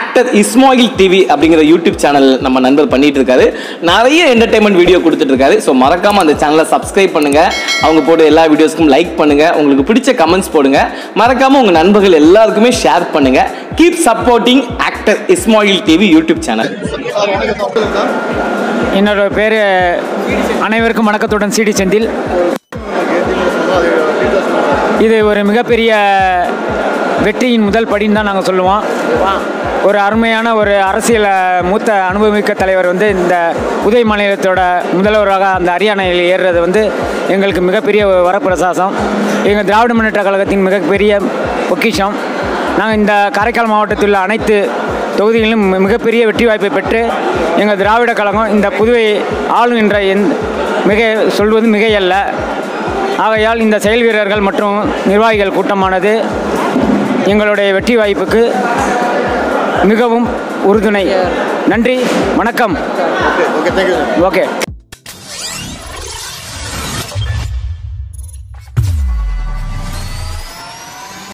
actor Ismail TV அப்படிங்கிற YouTube channel நம்ம நண்பர் பண்ணிட்டு இருக்காரு நிறைய என்டர்டைன்மெண்ட் வீடியோ கொடுத்துட்டு இருக்காரு ஸோ மறக்காம அந்த சேனலை சப்ஸ்கிரைப் பண்ணுங்க அவங்க போட எல்லா வீடியோஸ்க்கும் லைக் பண்ணுங்க உங்களுக்கு பிடிச்ச கமெண்ட்ஸ் போடுங்க மறக்காம உங்க நண்பர்கள் எல்லாருக்குமே ஷேர் பண்ணுங்க keep supporting actor Ismail TV YouTube channel என்னோட பேர் அனைவருக்கும் வணக்கத்துடன் சிடி செந்தில் இது ஒரு மிகப்பெரிய வெற்றியின் முதல் படின்னு தான் நாங்கள் சொல்லுவோம் ஒரு அருமையான ஒரு அரசியல் அஹ், மூத்த அனுபவமிக்க தலைவர் வந்து இந்த உதய் மாநிலத்தோட முதல்வராக அந்த ஹரியானையில் ஏறுறது வந்து எங்களுக்கு மிகப்பெரிய ஒரு வரப்பிரசாசம் எங்கள் திராவிட முன்னேற்ற கழகத்தின் மிகப்பெரிய பொக்கிஷம் நாங்கள் இந்த காரைக்கால் மாவட்டத்தில் உள்ள அனைத்து தொகுதிகளிலும் மி- மிகப்பெரிய வெற்றி வாய்ப்பை பெற்று எங்கள் திராவிட கழகம் இந்த புதுவை ஆளுகின்ற எந் மிக சொல்வது மிகையல்ல ஆகையால் இந்த செயல் வீரர்கள் மற்றும் நிர்வாகிகள் கூட்டமானது எங்களுடைய வெற்றி வாய்ப்புக்கு மிகவும் உறுதுணை நன்றி வணக்கம் ஓகே